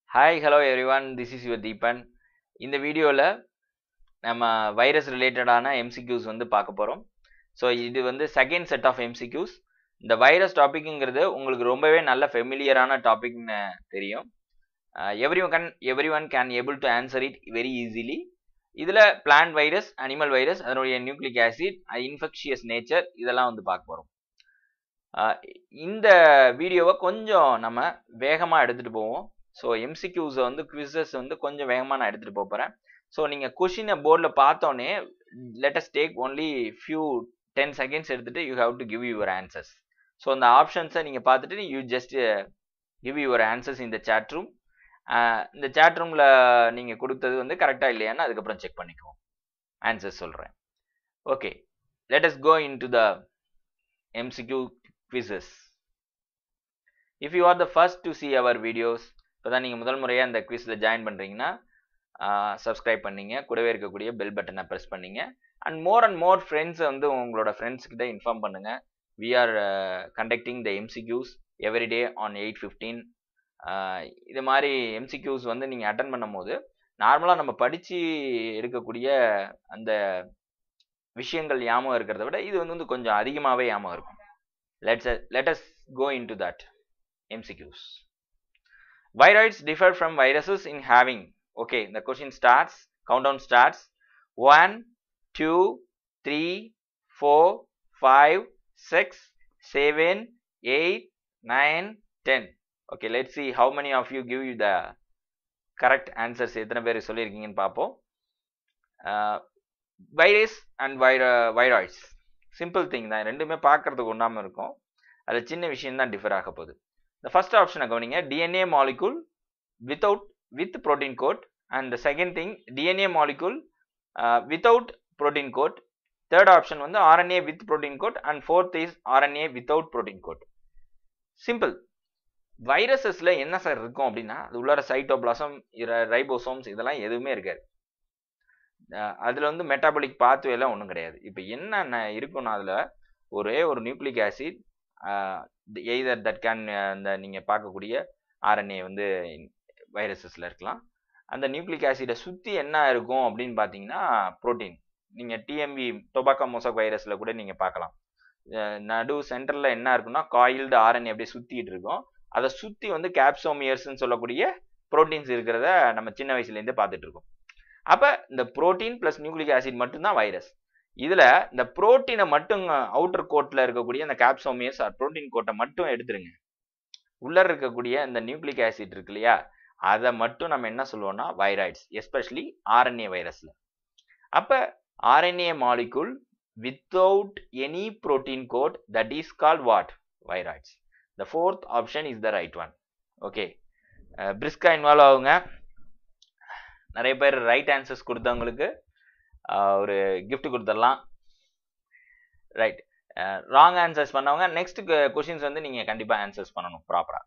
hi hello everyone this is your Deepan இந்த வீடியோவில் நம்ம வைரஸ் ரிலேட்டடான எம்சிக்யூஸ் வந்து பார்க்க போகிறோம் ஸோ இது வந்து செகண்ட் செட் ஆஃப் எம்சிக்யூஸ் இந்த வைரஸ் டாபிக்ங்கிறது உங்களுக்கு ரொம்பவே நல்ல ஃபெமிலியரான டாபிக்னு தெரியும் every one can every one can able to answer it very easily இதில் பிளான்ட் வைரஸ் அனிமல் வைரஸ் அதனுடைய நியூக்ளிக் ஆசிட் இன்ஃபெக்ஷியஸ் நேச்சர் இதெல்லாம் வந்து பார்க்க போகிறோம் இந்த வீடியோவை கொஞ்சம் நம்ம வேகமாக எடுத்துகிட்டு போவோம் ஸோ எம்சிக்யூஸை வந்து குவிசஸ் வந்து கொஞ்சம் வேகமாக நான் எடுத்துகிட்டு போக போகிறேன் ஸோ நீங்கள் கொஷினை போர்டில் பார்த்தோன்னே let's take only few ten seconds எடுத்துகிட்டு you have to give your answers so அந்த ஆப்ஷன்ஸை நீங்கள் பார்த்துட்டு you just give your answers இந்த சேட் ரூம் இந்த சேட் ரூமில் நீங்கள் கொடுத்தது வந்து கரெக்டாக இல்லையான்னு அதுக்கப்புறம் செக் பண்ணிக்குவோம் ஆன்சர்ஸ் சொல்கிறேன் okay let us go into the MCQ quizzes if you are the first to see our videos இப்போ தான் நீங்கள் முதல் முறையாக இந்த குவிஸில் ஜாயின் பண்ணுறீங்கன்னா சப்ஸ்கிரைப் பண்ணிங்க கூடவே இருக்கக்கூடிய பெல் பட்டனை ப்ரெஸ் பண்ணிங்க அண்ட் மோர் அண்ட் மோர் ஃப்ரெண்ட்ஸை வந்து உங்களோட ஃப்ரெண்ட்ஸ்கிட்ட இன்ஃபார்ம் பண்ணுங்கள் we are conducting the MCQs everyday on eight fifteen இது மாதிரி எம்சிக்யூஸ் வந்து நீங்கள் அட்டன் பண்ணும் போது நார்மலாக நம்ம படித்து எடுக்கக்கூடிய அந்த விஷயங்கள் ஞாபகம் இருக்கிறத விட இது வந்து வந்து கொஞ்சம் அதிகமாகவே ஞாபகம் இருக்கும் let's uh, let us go into that mcqs viroids differ from viruses in having okay the question starts countdown starts 1 2 3 4 5 6 7 8 9 10 okay let's see how many of you give you the correct answers எத்தனை பேர் சொல்லியிருக்கீங்கன்னு பார்ப்போம் virus and vir viroids simple thing தான் ரெண்டுமே பார்க்கறதுக்கு ஒன்றாமல் இருக்கும் அது சின்ன விஷயம் தான் டிஃபர் ஆக போகுது இந்த ஃபர்ஸ்ட் ஆப்ஷனை கவனிங்க DNA molecule without with protein coat and second thing DNA molecule without protein coat third option வந்து RNA with protein coat and fourth is RNA without protein coat simple வைரஸஸில் என்ன சார் இருக்கும் அப்படின்னா அது உள்ளார சைட்டோபிளாசம் ரைபோசோம்ஸ் இதெல்லாம் எதுவுமே இருக்காது அதில் வந்து மெட்டாபாலிக் பாத்வேலாம் ஒன்றும் கிடையாது இப்போ என்னென்ன இருக்குன்னா அதில் ஒரே ஒரு nucleic acid either that can அந்த நீங்கள் பார்க்கக்கூடிய ஆர்என்ஏ வந்து வைரஸஸில் இருக்கலாம் அந்த நியூக்ளிக் ஆசிடை சுற்றி என்ன இருக்கும் அப்படின்னு பார்த்தீங்கன்னா ப்ரோட்டீன் நீங்கள் டிஎம்பி டொபாக்கோ மோசக் வைரஸில் கூட நீங்கள் பார்க்கலாம் நடு சென்டரில் என்ன இருக்குன்னா காயில்டு ஆர்என்ஏ அப்படியே சுற்றிட்டு இருக்கும் அதை சுற்றி வந்து கேப்சோமியர்ஸ்ன்னு சொல்லக்கூடிய ப்ரோட்டீன்ஸ் இருக்கிறத நம்ம சின்ன வயசுலேருந்தே பார்த்துட்டு இருக்கோம் அப்போ இந்த புரோட்டீன் ப்ளஸ் நியூக்ளிக் ஆசிட் மட்டும்தான் வைரஸ் இதில் இந்த புரோட்டீனை மட்டும் அவுட்டர் கோட்டில் இருக்கக்கூடிய அந்த கேப்சோமியஸ் புரோட்டீன் கோட்டை மட்டும் எடுத்துருங்க உள்ளே இருக்கக்கூடிய இந்த நியூக்ளிக் ஆசிட் இருக்கு இல்லையா அதை மட்டும் நம்ம என்ன சொல்லுவோம்னா வைராய்ட்ஸ் எஸ்பெஷலி ஆர்என்ஏ வைரஸில் அப்போ RNA molecule without any protein coat that is call what viroids the fourth option is the right one okay பிரிஸ்கா இன்வால்வ் ஆகுங்க நிறைய பேர் ரைட் ஆன்சர்ஸ் கொடுத்தவங்களுக்கு ஒரு கிஃப்ட் கொடுத்துடலாம் ரைட் ராங் ஆன்சர்ஸ் பண்ணவங்க நெக்ஸ்ட் கொஷின்ஸ் வந்து நீங்கள் கண்டிப்பாக ஆன்சர்ஸ் பண்ணணும் ப்ராப்பராக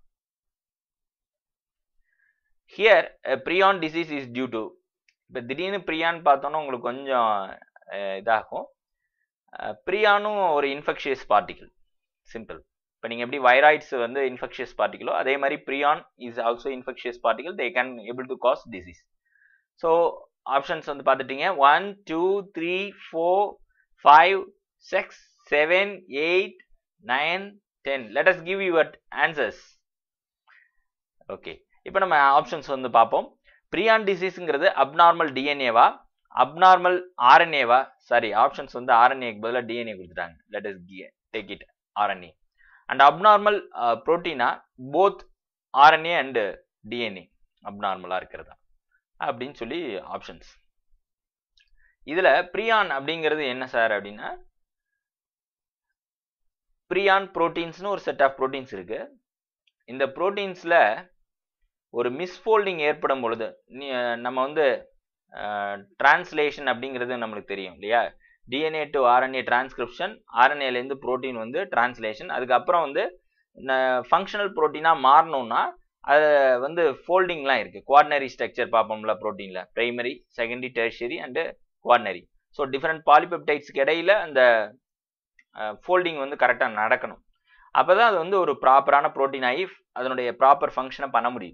here prion disease is due to இப்போ திடீர்னு ப்ரியான் பார்த்தோன்னா உங்களுக்கு கொஞ்சம் இதாகும் ப்ரியானும் ஒரு இன்ஃபெக்ஷியஸ் பார்ட்டிகிள் சிம்பிள் இப்போ நீங்கள் எப்படி வைராய்ட்ஸ் வந்து இன்ஃபெக்ஷியஸ் பார்ட்டிகளோ அதே மாதிரி prion is also infectious particle they can able to cause disease so options வந்து பார்த்துட்டீங்க one two three four five six seven eight nine ten let us give your answers okay இப்போ நம்ம options வந்து பார்ப்போம் prion டிசீஸுங்கிறது abnormal டிஎன்ஏவா abnormal ஆர்என்ஏவா sorry options வந்து ஆர்என்ஏக்கு பதிலாக டிஎன்ஏ கொடுத்துட்டாங்க let us take it RNA and abnormal ப்ரோட்டீனா போத் ஆர்என்ஏ அண்ட் டிஎன்ஏ அப்நார்மலாக இருக்கிறதா அப்படின்னு சொல்லி ஆப்ஷன்ஸ் இதில் ப்ரியான் அப்படிங்கிறது என்ன சார் அப்படின்னா ப்ரியான் ப்ரோட்டீன்ஸ்னு ஒரு செட் ஆஃப் ப்ரோட்டீன்ஸ் இருக்கு இந்த ப்ரோட்டீன்ஸில் ஒரு மிஸ்ஃபோல்டிங் ஏற்படும் பொழுது நம்ம வந்து டிரான்ஸ்லேஷன் அப்படிங்கிறது நம்மளுக்கு தெரியும் இல்லையா டிஎன்ஏ டு ஆர்என்ஏ டிரான்ஸ்கிரிப்ஷன் ஆர்என்ஏலேருந்து ப்ரோட்டீன் வந்து டிரான்ஸ்லேஷன் அதுக்கப்புறம் வந்து ஃபங்க்ஷனல் ப்ரோட்டீனாக மாறணும்னா அது வந்து ஃபோல்டிங்லாம் இருக்குது குவார்னரி ஸ்ட்ரக்சர் பார்ப்போம்ல ப்ரோட்டீனில் primary secondary tertiary and quaternary so different பாலிபெப்டைட்ஸ்க்கு இடையில அந்த ஃபோல்டிங் வந்து கரெக்டாக நடக்கணும் அப்போ தான் அது வந்து ஒரு ப்ராப்பரான ப்ரோட்டீன் ஆகி அதனுடைய ப்ராப்பர் ஃபங்க்ஷனை பண்ண முடியும்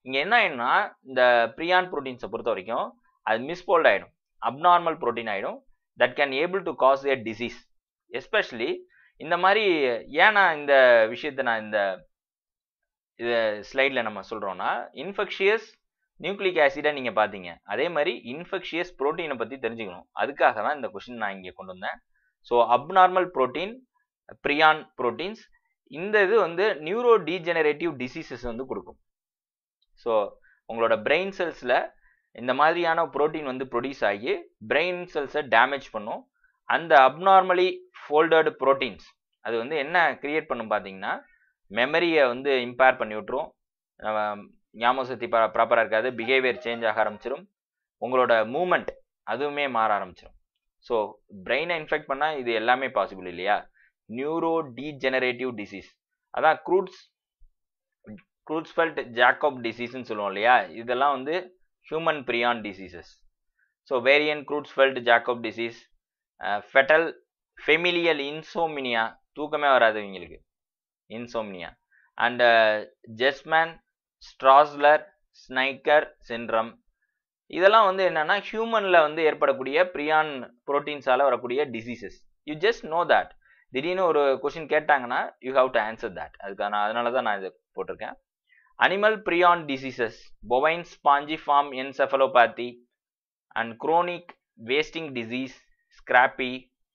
இங்கே என்ன ஆயிடும்னா இந்த ப்ரியான் ப்ரோட்டீன்ஸை பொறுத்த வரைக்கும் அது மிஸ்போல்ட் ஆகிடும் அப்நார்மல் ப்ரோட்டீன் ஆகிடும் that can able to cause a disease especially இந்த மாதிரி ஏன் நான் இந்த விஷயத்தை நான் இந்த இது ஸ்லைடில் நம்ம சொல்கிறோன்னா இன்ஃபெக்ஷியஸ் நியூக்ளிக் ஆசிடை நீங்கள் பார்த்தீங்க அதே மாதிரி இன்ஃபெக்ஷியஸ் ப்ரோட்டீனை பற்றி தெரிஞ்சுக்கணும் அதுக்காக தான் இந்த கொஷின் நான் இங்கே கொண்டு வந்தேன் so abnormal protein prion proteins இந்த இது வந்து நியூரோ டீஜெனரேட்டிவ் டிசீசஸ் வந்து கொடுக்கும் ஸோ உங்களோட பிரெயின் செல்ஸில் இந்த மாதிரியான ப்ரோட்டீன் வந்து ப்ரொடியூஸ் ஆகி பிரெயின் செல்ஸை டேமேஜ் பண்ணும் அந்த அப்நார்மலி ஃபோல்டர்டு ப்ரோட்டீன்ஸ் அது வந்து என்ன கிரியேட் பண்ணும் பார்த்தீங்கன்னா மெமரியை வந்து இம்பேர் பண்ணி விட்ரும் ஞாபக சக்தி ப்ராப்பராக இருக்காது பிஹேவியர் சேஞ்ச் ஆக ஆரம்பிச்சிடும் உங்களோட மூமெண்ட் அதுவுமே மாற ஆரம்பிச்சிடும் ஸோ பிரெயினை இன்ஃபெக்ட் பண்ணால் இது எல்லாமே பாசிபிள் இல்லையா நியூரோ டீஜெனரேட்டிவ் டிசீஸ் அதான் க்ரூட்ஸ் க்ரூட்ஸ்ஃபெல்ட் ஜாக்கப் டிசீஸ்ன்னு சொல்லுவோம் இல்லையா இதெல்லாம் வந்து human prion diseases so variant Creutzfeldt Jakob disease fatal familial insomnia தூக்கமே வராது இவங்களுக்கு இன்சோம்னியா அண்ட் ஜெஸ்மேன் ஸ்ட்ராஸ்லர் ஸ்னைக்கர் சின்ரம் இதெல்லாம் வந்து என்னன்னா ஹியூமன்ல வந்து ஏற்படக்கூடிய ப்ரியான் ப்ரோட்டீன்ஸால வரக்கூடிய diseases you just know that திடீர்னு ஒரு கொஷின் கேட்டாங்கன்னா you have to answer that அதுக்கான அதனால தான் நான் இதை போட்டிருக்கேன் animal prion diseases bovine spongiform encephalopathy and chronic wasting disease scrapie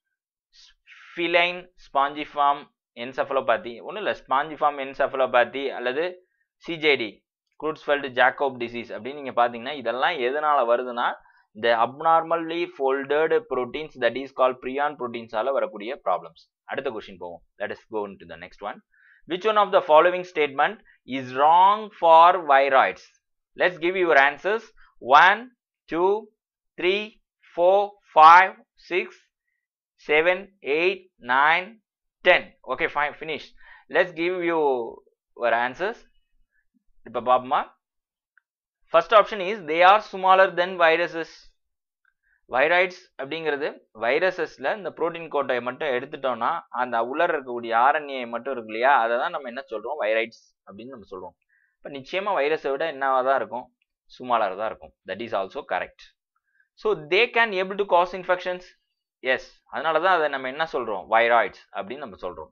feline spongiform encephalopathy ஒன்றும் இல்லை ஸ்பாஞ்சிஃபார்ம் என்செஃபலோபாத்தி அல்லது சிஜேடி க்ரூட்ஸ்ஃபெல்ட் ஜாக்கோப் டிசீஸ் அப்படின்னு நீங்கள் பார்த்தீங்கன்னா இதெல்லாம் எதனால் வருதுன்னா இந்த abnormally folded proteins that is call prion ப்ரோட்டீன்ஸால் வரக்கூடிய ப்ராப்ளம்ஸ் அடுத்த கொஸ்டின் போவோம் let is go to the next one which one of the following statement is wrong for viroids let's give your answers one two three four five six seven eight nine ten okay fine finish let's give you your answers இப்போ பார்ப்போமா first option is they are smaller than viruses viroids அப்படிங்கிறது வைரஸஸில் இந்த protein கோட்டை மட்டும் எடுத்துட்டோம்னா அந்த உலர் இருக்கக்கூடிய ஆர்என்ஏ மட்டும் இருக்கு இல்லையா அதை தான் நம்ம என்ன சொல்கிறோம் வைராய்ட்ஸ் அப்படின்னு நம்ம சொல்கிறோம் இப்போ நிச்சயமாக வைரஸை விட என்னவாக தான் இருக்கும் சுமாலாக தான் இருக்கும் that is also correct so they can able to cause infections yes அதனால தான் அதை நம்ம என்ன சொல்கிறோம் வைராய்ட்ஸ் அப்படின்னு நம்ம சொல்கிறோம்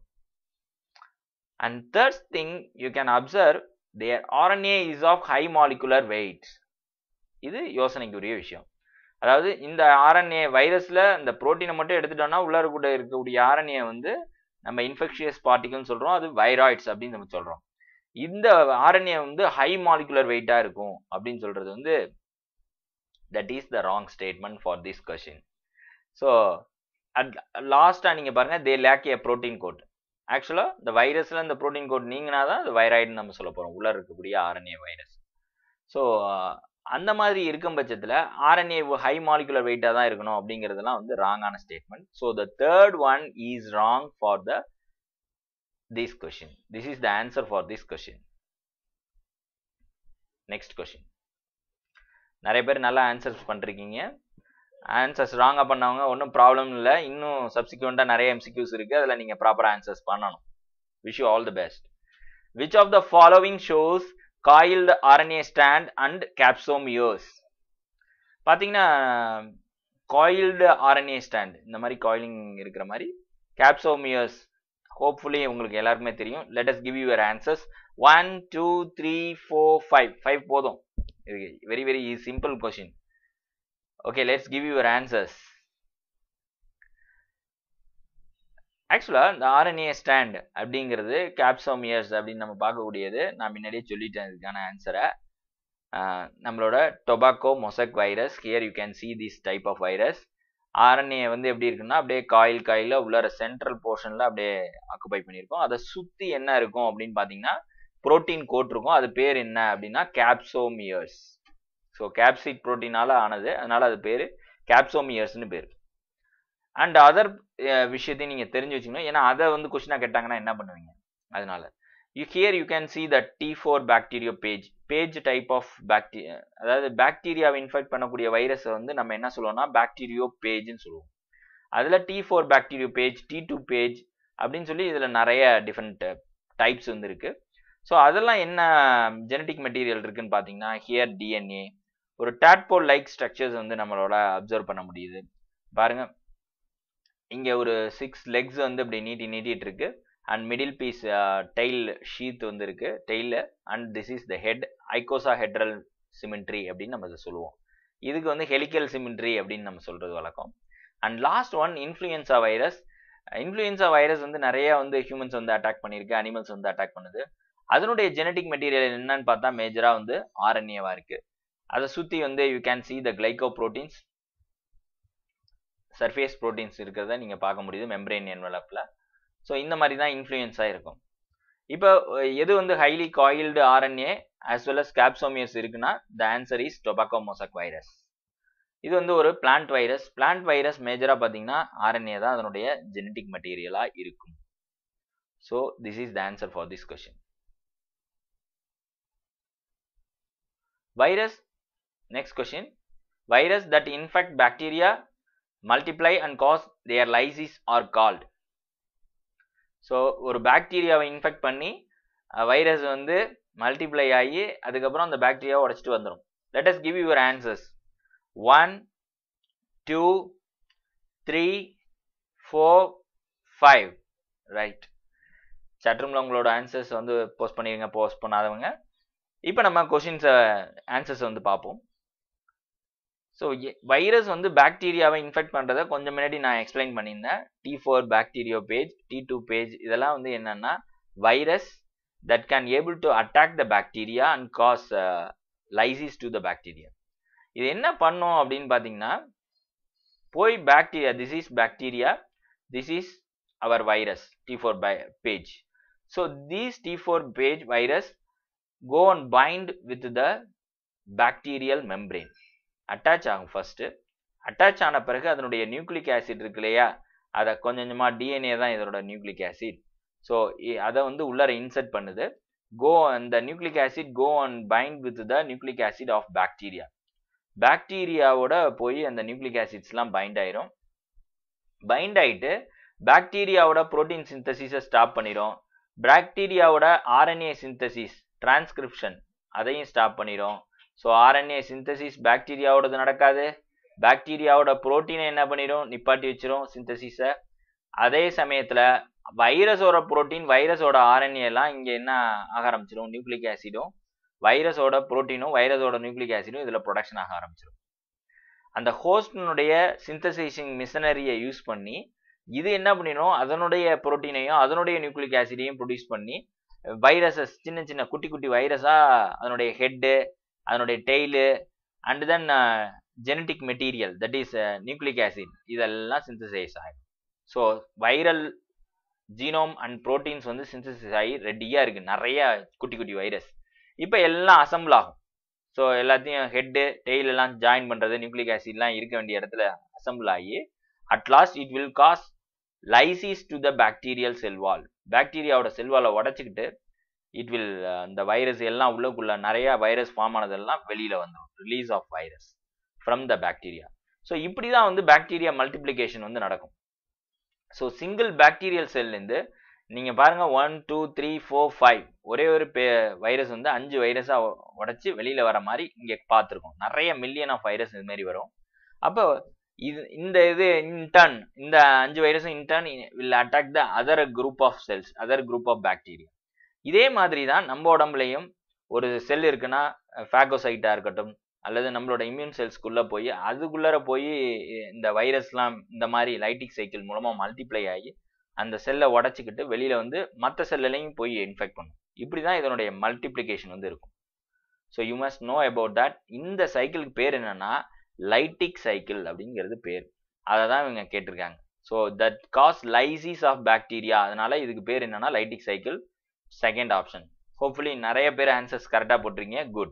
and third thing you can observe their RNA is of high molecular weight இது யோசனைக்குரிய விஷயம் அதாவது இந்த ஆர்என்ஏ வைரஸில் இந்த ப்ரோட்டீனை மட்டும் எடுத்துட்டோம்னா உள்ள கூட இருக்கக்கூடிய ஆர்என்ஏ வந்து நம்ம இன்ஃபெக்ஷியஸ் பார்ட்டிகல்னு சொல்கிறோம் அது வைராய்ட்ஸ் அப்படின்னு நம்ம சொல்கிறோம் இந்த ஆர்என்ஏ வந்து ஹை மாலிகுலர் வெயிட்டாக இருக்கும் அப்படின்னு சொல்கிறது வந்து that is the wrong statement for this question so at லாஸ்ட்டாக நீங்கள் பாருங்கள் they lack a protein coat ஆக்சுவலாக இந்த வைரஸில் இந்த ப்ரோட்டீன் கோட் நீங்கினா தான் அது வைராய்டுன்னு நம்ம சொல்ல போகிறோம் உள்ள இருக்கக்கூடிய ஆர்என்ஏ வைரஸ் ஸோ அந்த மாதிரி இருக்கும் பட்சத்தில் ஆர்என்ஏ ஹை மாலிகுலர் வெயிட்டாக தான் இருக்கணும் அப்படிங்கிறதுலாம் வந்து ராங்கான statement so the third one is wrong for the this question this is the answer for this question next question நிறைய பேர் நல்லா ஆன்சர்ஸ் பண்ணிருக்கீங்க ஆன்சர்ஸ் ராங்காக பண்ணவங்க ஒன்றும் ப்ராப்ளம் இல்லை இன்னும் சப்சிக்வெண்ட்டாக நிறைய எம்சிக்யூஸ் இருக்குது அதில் நீங்கள் ப்ராப்பராக ஆன்சர்ஸ் பண்ணணும் wish you all the best which of the following shows coiled RNA strand and capsomeres பார்த்தீங்கன்னா காயில்டு ஆர்என்ஏ ஸ்டாண்ட் இந்த மாதிரி காயிலிங் இருக்கிற மாதிரி கேப்சோமியோஸ் ஹோப்ஃபுல்லி உங்களுக்கு எல்லாருக்குமே தெரியும் let us give your answers one two three four five five போதும் very very simple question okay let's give your answers ஆக்சுவலாக இந்த ஆர்என்ஏ ஸ்டாண்ட் அப்படிங்கிறது கேப்சோமியர்ஸ் அப்படின்னு நம்ம பார்க்கக்கூடியது நான் முன்னாடியே சொல்லிட்டேன் இதுக்கான ஆன்சரை நம்மளோட tobacco mosaic virus here you can see this type of virus RNA வந்து எப்படி இருக்குன்னா அப்படியே காயில் காயில் உள்ளார சென்ட்ரல் போர்ஷனில் அப்படியே ஆக்குபை பண்ணியிருக்கோம் அதை சுற்றி என்ன இருக்கும் அப்படின்னு பார்த்தீங்கன்னா ப்ரோட்டீன் கோட் இருக்கும் அது பேர் என்ன அப்படின்னா கேப்சோமியர்ஸ் ஸோ கேப்சிட் ப்ரோட்டீனால ஆனது அதனால அது பேர் கேப்சோமியர்ஸ்னு பேர் அண்ட் அதர் விஷயத்தையும் நீங்கள் தெரிஞ்சு வச்சுக்கணும் ஏன்னா அதை வந்து கொஸ்டினாக கேட்டாங்கன்னா என்ன பண்ணுவீங்க அதனால you here you can see the T four bacteriophage phage type of bacteria அதாவது பாக்டீரியாவை இன்ஃபெக்ட் பண்ணக்கூடிய வைரஸை வந்து நம்ம என்ன சொல்லுவோம்னா பாக்டீரியோ பேஜ்னு சொல்லுவோம் அதில் T four bacteriophage T two phage அப்படின்னு சொல்லி இதில் நிறைய டிஃப்ரெண்ட் டைப்ஸ் வந்து இருக்கு ஸோ அதெல்லாம் என்ன ஜெனட்டிக் மெட்டீரியல் இருக்குன்னு பார்த்தீங்கன்னா ஹியர் டிஎன்ஏ ஒரு டேட்போல் லைக் ஸ்ட்ரக்சர்ஸ் வந்து நம்மளோட அப்சர்வ் பண்ண முடியுது பாருங்க இங்கே ஒரு சிக்ஸ் லெக்ஸ் வந்து இப்படி நீட்டி நீட்டிட்டு இருக்கு and middle piece tail sheath வந்து இருக்கு டெய்ல and this is the head icosahedral symmetry அப்படின்னு நம்ம இதை சொல்லுவோம் இதுக்கு வந்து ஹெலிக்கல் சிமெண்ட்ரி அப்படின்னு நம்ம சொல்றது வழக்கம் and last one influenza virus influenza virus வந்து நிறைய வந்து ஹியூமன்ஸ் வந்து அட்டாக் பண்ணியிருக்கு அனிமல்ஸ் வந்து அட்டாக் பண்ணுது அதனுடைய ஜெனட்டிக் மெட்டீரியல் என்னன்னு பார்த்தா மேஜரா வந்து ஆர்என்ஏவா இருக்கு அதை சுத்தி வந்து you can see the glycoproteins surface proteins இருக்கிறத நீங்க பார்க்க முடியுது மெம்பரேன் என்வலப்ல ஸோ இந்த மாதிரி தான் இன்ஃப்ளூயன்ஸாக இருக்கும் இப்போ எது வந்து highly coiled RNA as well as capsomeres இருக்குன்னா the answer is tobacco mosaic virus இது வந்து ஒரு பிளான்ட் வைரஸ் பிளான்ட் வைரஸ் மேஜராக பார்த்தீங்கன்னா ஆர்என்ஏ தான் அதனுடைய ஜெனட்டிக் மெட்டீரியலாக இருக்கும் so this is the answer for this question virus next question virus that infect bacteria multiply and cause their lysis are called so ஒரு பாக்டீரியாவை இன்ஃபெக்ட் பண்ணி வைரஸ் வந்து மல்டிப்ளை ஆகி அதுக்கப்புறம் அந்த பாக்டீரியாவை உடச்சிட்டு வந்துடும் let us give your answers one two three four five right சட்ரூமில் உங்களோட ஆன்சர்ஸ் வந்து போஸ்ட் பண்ணிடுங்க போஸ்ட் பண்ணாதவங்க இப்போ நம்ம கொஷின்ஸை ஆன்சர்ஸ் வந்து பார்ப்போம் ஸோ வைரஸ் வந்து பாக்டீரியாவை இன்ஃபெக்ட் பண்ணுறதை கொஞ்சம் முன்னாடி நான் எக்ஸ்பிளைன் பண்ணியிருந்தேன் T four bacteriophage T two phage இதெல்லாம் வந்து என்னன்னா virus that can able to attack the bacteria and cause lysis to the bacteria இது என்ன பண்ணும் அப்படின்னு பார்த்தீங்கன்னா போய் bacteria this is bacteria this is our virus T four phage so these T four phage virus go and bind with the bacterial membrane attach ஆகும் first attach ஆன பிறகு அதனுடைய நியூக்ளிக் ஆசிட் இருக்கு இல்லையா அதை கொஞ்சம் கொஞ்சமாக டிஎன்ஏ தான் இதோட நியூக்ளிக் ஆசிட் ஸோ அதை வந்து உள்ளார இன்சர்ட் பண்ணுது கோ அந்த nucleic acid go and bind with the nucleic acid of bacteria பாக்டீரியாவோட போய் அந்த நியூக்ளிக் ஆசிட்ஸ்லாம் பைண்ட் ஆயிரும் பைண்ட் ஆயிட்டு பாக்டீரியாவோட புரோட்டீன் சிந்தசிஸை ஸ்டாப் பண்ணிடும் பாக்டீரியாவோட ஆர்என்ஏ சிந்தசிஸ் டிரான்ஸ்கிரிப்ஷன் அதையும் ஸ்டாப் பண்ணிடும் ஸோ ஆர்என்ஏ சிந்தசிஸ் பாக்டீரியாவோடது நடக்காது பாக்டீரியாவோட புரோட்டீனை என்ன பண்ணிடும் நிப்பாட்டி வச்சிரும் சிந்தசிஸை அதே சமயத்தில் வைரஸோட புரோட்டீன் வைரஸோட ஆர்என்ஏ எல்லாம் இங்கே என்ன ஆக ஆரம்பிச்சிடும் நியூக்ளிக் ஆசிடும் வைரஸோட புரோட்டீனும் வைரஸோட நியூக்ளிக் ஆசிடும் இதில் ப்ரொடக்ஷன் ஆக ஆரம்பிச்சிடும் அந்த ஹோஸ்டினுடைய சிந்தசைசிங் மிஷனரியை யூஸ் பண்ணி இது என்ன பண்ணிடும் அதனுடைய புரோட்டீனையும் அதனுடைய நியூக்ளிக் ஆசிடையும் ப்ரொடியூஸ் பண்ணி வைரஸஸ் சின்ன சின்ன குட்டி குட்டி வைரஸாக அதனுடைய ஹெட்டு அதனுடைய tail and then genetic material that is nucleic acid இதெல்லாம் சிந்தசைஸ் ஆகும் so viral genome and proteins வந்து சிந்தசிஸ் ஆகி ரெடியாக இருக்குது நிறைய குட்டி குட்டி வைரஸ் இப்போ எல்லாம் அசம்பிள் ஆகும் ஸோ எல்லாத்தையும் ஹெட்டு டெய்ல் எல்லாம் ஜாயின் பண்ணுறது நியூக்ளிக் ஆசிட்லாம் இருக்க வேண்டிய இடத்துல அசம்பிள் ஆகி at last it will cause lysis to the bacterial cell wall பாக்டீரியாவோட செல்வாலை உடச்சிக்கிட்டு இட் வில் இந்த வைரஸ் எல்லாம் உள்ளக்குள்ள நிறைய வைரஸ் ஃபார்ம் ஆனதெல்லாம் வெளியில வந்துடும் release of virus from the bacteria so இப்படி தான் வந்து பாக்டீரியா மல்டிப்ளிகேஷன் வந்து நடக்கும் ஸோ சிங்கிள் பாக்டீரியல் செல்லேருந்து நீங்கள் பாருங்கள் one two three four five ஒரே ஒரு பே வைரஸ் வந்து அஞ்சு வைரஸாக உடச்சி வெளியில் வர மாதிரி இங்கே பார்த்துருக்கோம் நிறைய மில்லியன் ஆஃப் வைரஸ் இது மாதிரி வரும் அப்போ இது இந்த இது இன்டர்ன் இந்த அஞ்சு வைரஸும் in turn will attack the other group of cells other group of bacteria இதே மாதிரி தான் நம்ம உடம்புலையும் ஒரு செல் இருக்குன்னா ஃபேகோசைட்டாக இருக்கட்டும் அல்லது நம்மளோட இம்யூன் செல்ஸ்க்குள்ளே போய் அதுக்குள்ளார போய் இந்த வைரஸ்லாம் இந்த மாதிரி லைட்டிக் சைக்கிள் மூலமாக மல்டிப்ளை ஆகி அந்த செல்லை உடச்சிக்கிட்டு வெளியில் வந்து மற்ற செல்லையும் போய் இன்ஃபெக்ட் பண்ணும் இப்படி தான் இதனுடைய மல்டிப்ளிகேஷன் வந்து இருக்கும் so you must know about that இந்த சைக்கிளுக்கு பேர் என்னன்னா லைட்டிக் சைக்கிள் அப்படிங்கிறது பேர் அதை தான் இவங்க கேட்டிருக்காங்க so that cause lysis of bacteria அதனால இதுக்கு பேர் என்னன்னா lytic cycle second option hopefully நிறைய பேர் ஆன்சர்ஸ் கரெக்டாக போட்டிருக்கீங்க good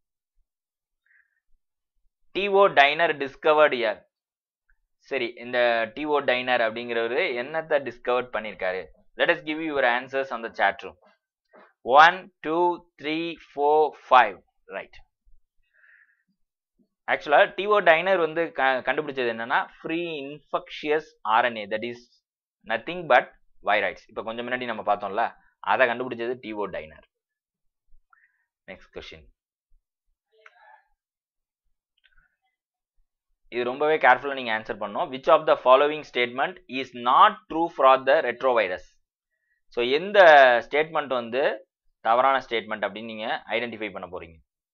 T O Diener discovered year சரி இந்த டிஓ டைனர் அப்படிங்கிறவரு என்னத்தை டிஸ்கவர் பண்ணியிருக்காரு let us give your answers அந்த chat room one two three four five right ஆக்சுவலாக டிஓ டைனர் வந்து க கண்டுபிடிச்சது என்னன்னா free infectious RNA that is nothing but viroids இப்போ கொஞ்சம் முன்னாடி நம்ம பார்த்தோம்ல அதை கண்டுபிடிச்சது டிஓ டைனர் நெக்ஸ்ட் கொஸ்டின் இது ரொம்பவே கேர்ஃபுல்லாக நீங்கள் ஆன்சர் பண்ணணும் which of the following statement is not true for the retrovirus so எந்த ஸ்டேட்மெண்ட் வந்து தவறான ஸ்டேட்மெண்ட் அப்படின்னு நீங்கள் ஐடென்டிஃபை பண்ண போறீங்க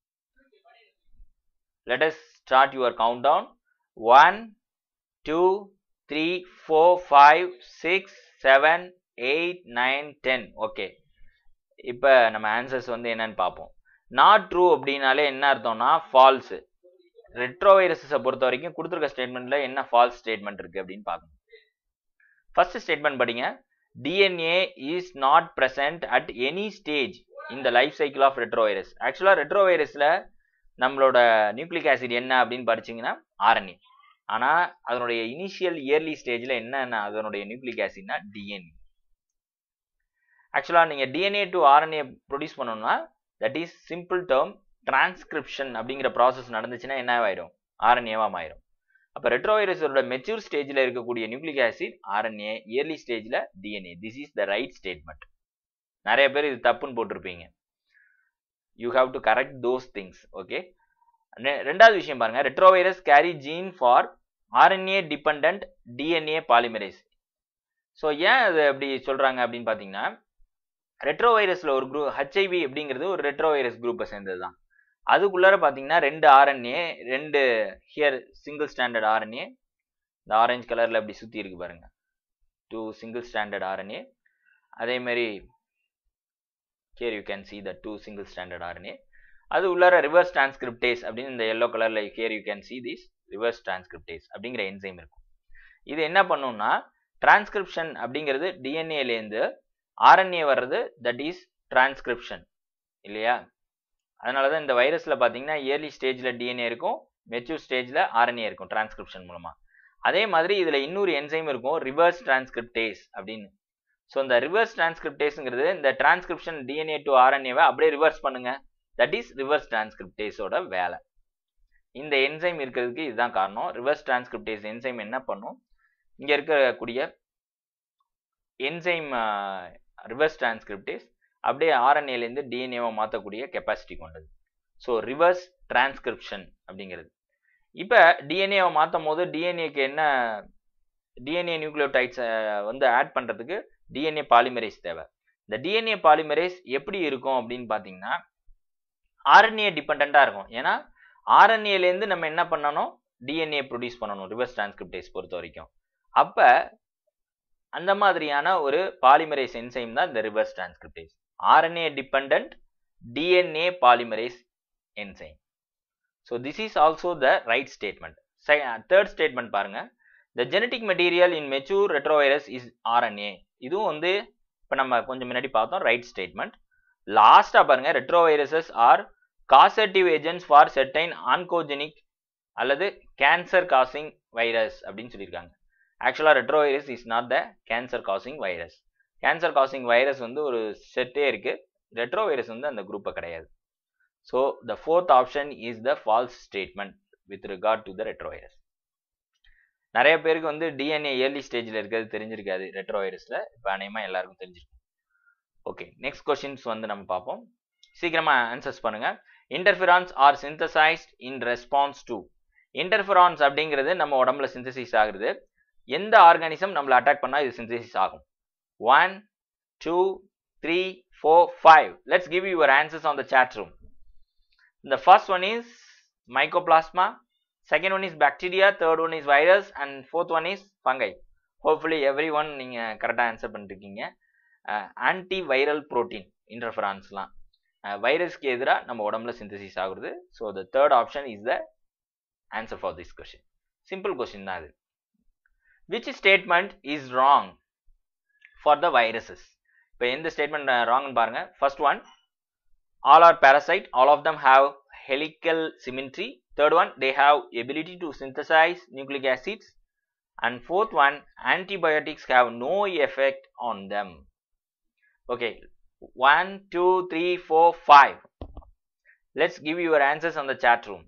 let us start your count down one two three four five six seven eight nine ten okay இப்போ நம்ம answers வந்து என்னன்னு பார்ப்போம் நாட் ட்ரூ அப்படின்னாலே என்ன அர்த்தம்னா ஃபால்ஸு ரெட்ரோ வைரஸஸை பொறுத்த வரைக்கும் கொடுத்துருக்க ஸ்டேட்மெண்ட்ல என்ன ஃபால்ஸ் ஸ்டேட்மெண்ட் இருக்கு அப்படின்னு பார்க்கணும் ஃபர்ஸ்ட் ஸ்டேட்மெண்ட் படிங்க DNA is not present at any stage இந்த life cycle of retrovirus ஆக்சுவலாக ரெட்ரோ வைரஸில் நம்மளோட நியூக்ளிக் ஆசிட் என்ன அப்படின்னு படிச்சிங்கன்னா ஆர்என்ஏ ஆனால் அதனுடைய இனிஷியல் இயர்லி ஸ்டேஜில் என்னென்ன அதனுடைய நியூக்ளிக் ஆசிட்னா டிஎன்ஏ ஆக்சுவலாக நீங்கள் டிஎன்ஏ டு ஆர்என்ஏ ப்ரொடியூஸ் பண்ணணும்னா that is simple term transcription அப்படிங்கிற ப்ராசஸ் நடந்துச்சுன்னா என்ன ஆயிடும் ஆர்என்ஏவா ஆயிரும் அப்போ ரெட்ரோவைரஸோட மெச்சூர் ஸ்டேஜில் இருக்கக்கூடிய நியூக்ளிக் ஆசிட் ஆர்என்ஏ இயர்லி ஸ்டேஜில் DNA this is the right statement நிறைய பேர் இது தப்புன்னு போட்டிருப்பீங்க you have to correct those things okay ரெண்டாவது விஷயம் பாருங்க retrovirus carry gene for RNA depend DNA polymerase so ஏன் அது அப்படி சொல்றாங்க அப்படின்னு பார்த்தீங்கன்னா ரெட்ரோவைரஸ்ல ஒரு குரூப் ஹெச்ஐவி அப்படிங்கிறது ஒரு ரெட்ரோவைரஸ் குரூப்பை சேர்ந்தது தான் அதுக்குள்ளார பார்த்தீங்கன்னா ரெண்டு ஆர்என்ஏ ரெண்டு ஹியர் சிங்கிள் ஸ்டாண்டர்ட் ஆர்என்ஏ இந்த ஆரஞ்சு கலரில் அப்படி சுற்றி இருக்கு பாருங்க டூ சிங்கிள் ஸ்டாண்டர்ட் ஆர்என்ஏ அதே மாதிரி here you can see the two single standard RNA அது உள்ளார ரிவர்ஸ் டிரான்ஸ்கிரிப்டேஸ் அப்படின்னு இந்த எல்லோ கலரில் here you can see this reverse transcriptase அப்படிங்கிற என்சைம் இருக்கும் இது என்ன பண்ணும்னா டிரான்ஸ்கிரிப்ஷன் அப்படிங்கிறது டிஎன்ஏலேருந்து ஆர்என்ஏ வர்றது தட் இஸ் டிரான்ஸ்கிரிப்ஷன் இல்லையா அதனால தான் இந்த வைரஸில் பார்த்தீங்கன்னா இயர்லி ஸ்டேஜில் டிஎன்ஏ இருக்கும் மெச்சூர் ஸ்டேஜில் ஆர்என்ஏ இருக்கும் டிரான்ஸ்கிரிப்ஷன் மூலமாக அதே மாதிரி இதில் இன்னொரு என்சைம் இருக்கும் ரிவர்ஸ் டிரான்ஸ்கிரிப்டேஸ் அப்படின்னு ஸோ இந்த ரிவர்ஸ் டிரான்ஸ்கிரிப்டேஸுங்கிறது இந்த டிரான்ஸ்கிரிப்ஷன் டிஎன்ஏ டு ஆர்என்ஏவை அப்படியே ரிவர்ஸ் பண்ணுங்க தட் இஸ் ரிவர்ஸ் டிரான்ஸ்கிரிப்டேஸோட வேலை இந்த என்சைம் இருக்கிறதுக்கு இதுதான் காரணம் ரிவர்ஸ் டிரான்ஸ்கிரிப்டேஸ் என்சைம் என்ன பண்ணும் இங்கே இருக்கக்கூடிய என்சைம் ரிவர்ஸ் டிரான்ஸ்கிரிப்டேஸ் அப்படியே ஆர்என்ஏலேருந்து டிஎன்ஏவை மாற்றக்கூடிய கெப்பாசிட்டி கொண்டது ஸோ ரிவர்ஸ் டிரான்ஸ்கிரிப்ஷன் அப்படிங்கிறது இப்போ டிஎன்ஏவை மாற்றும் போது டிஎன்ஏக்கு என்ன டிஎன்ஏ நியூக்ளியோடைட்ஸை வந்து ஆட் பண்ணுறதுக்கு டிஎன்ஏ பாலிமரேஸ் தேவை இந்த டிஎன்ஏ பாலிமரேஸ் எப்படி இருக்கும் அப்படின்னு பார்த்தீங்கன்னா ஆர்என்ஏ டிபெண்ட்டாக இருக்கும் ஏன்னா ஆர்என்ஏலேருந்து நம்ம என்ன பண்ணணும் டிஎன்ஏ ப்ரொடியூஸ் பண்ணணும் ரிவர்ஸ் டிரான்ஸ்கிரிப்டேஸ் பொறுத்த வரைக்கும் அப்போ அந்த மாதிரியான ஒரு பாலிமரேஸ் என்சைம் தான் இந்த reverse transcriptase RNA depend DNA polymerase enzyme so this is also the right statement third statement பாருங்க the genetic material in mature retrovirus is RNA இதுவும் வந்து இப்போ நம்ம கொஞ்சம் முன்னாடி பார்த்தோம் ரைட் ஸ்டேட்மெண்ட் லாஸ்ட்டாக பாருங்க retroviruses are causative agents for certain oncogenic அல்லது கேன்சர் காசிங் வைரஸ் அப்படின்னு சொல்லியிருக்காங்க ஆக்சுவலாக retrovirus is not the cancer causing virus cancer causing virus வந்து ஒரு செட்டே இருக்கு ரெட்ரோவைரஸ் வந்து அந்த குரூப்பை கிடையாது so the fourth option is the false statement with regard to the retrovirus நிறைய பேருக்கு வந்து டிஎன்ஏ இயர்லி ஸ்டேஜில் இருக்கிறது தெரிஞ்சிருக்காது ரெட்ரோவைரஸில் இப்போ அநேகமாக எல்லாருக்கும் தெரிஞ்சிருக்கும் ஓகே நெக்ஸ்ட் கொஸ்டின்ஸ் வந்து நம்ம பார்ப்போம் சீக்கிரமாக ஆன்சர்ஸ் பண்ணுங்க interferons are synthesized in response to interferons அப்படிங்கிறது நம்ம உடம்புல சிந்தசிஸ் ஆகுது எந்த ஆர்கானிசம் நம்மளை அட்டாக் பண்ணால் இது சிந்தசிஸ் ஆகும் one two three four five let's give your answers on the chat room the first one is mycoplasma second one is bacteria third one is virus and fourth one is fungi hopefully everyone நீங்க கரெக்டா answer பண்ணிருக்கீங்க antiviral protein இன்டர்ஃபரான்ஸ்லாம் வைரஸ்க்கு எதிராக நம்ம உடம்புல synthesis ஆகுறது so the third option is the answer for this question simple question தான் அது which statement is wrong for the viruses இப்போ எந்த ஸ்டேட்மெண்ட் ராங்னு பாருங்க first one all are parasite all of them have helical symmetry third one they have ability to synthesize nucleic acids and fourth one antibiotics have no effect on them okay one two three four five let's give your answers on the chat room